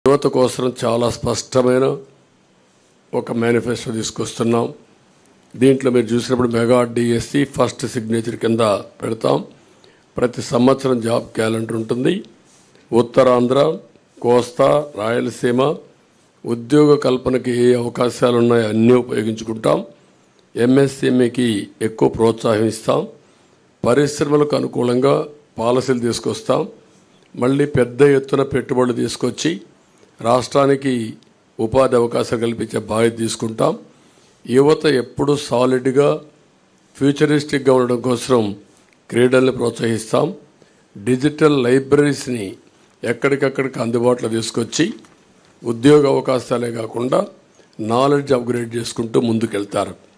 యువత కోసం చాలా స్పష్టమైన ఒక మేనిఫెస్టో తీసుకొస్తున్నాం దీంట్లో మీరు చూసినప్పుడు మెగా డిఎస్సి ఫస్ట్ సిగ్నేచర్ కింద పెడతాం ప్రతి సంవత్సరం జాబ్ క్యాలెండర్ ఉంటుంది ఉత్తరాంధ్ర కోస్తా రాయలసీమ ఉద్యోగ కల్పనకి ఏ అవకాశాలు ఉన్నాయో అన్నీ ఉపయోగించుకుంటాం ఎంఎస్ఎంఈకి ఎక్కువ ప్రోత్సాహం ఇస్తాం పరిశ్రమలకు అనుకూలంగా పాలసీలు తీసుకొస్తాం మళ్ళీ పెద్ద ఎత్తున పెట్టుబడులు తీసుకొచ్చి రాష్ట్రానికి ఉపాధి అవకాశాలు కల్పించే బాధ్యత తీసుకుంటాం యువత ఎప్పుడు సాలిడ్గా ఫ్యూచరిస్టిక్గా ఉండడం కోసం క్రీడల్ని ప్రోత్సహిస్తాం డిజిటల్ లైబ్రరీస్ని ఎక్కడికక్కడికి అందుబాటులో తీసుకొచ్చి ఉద్యోగ అవకాశాలే కాకుండా నాలెడ్జ్ అప్గ్రేడ్ చేసుకుంటూ ముందుకెళ్తారు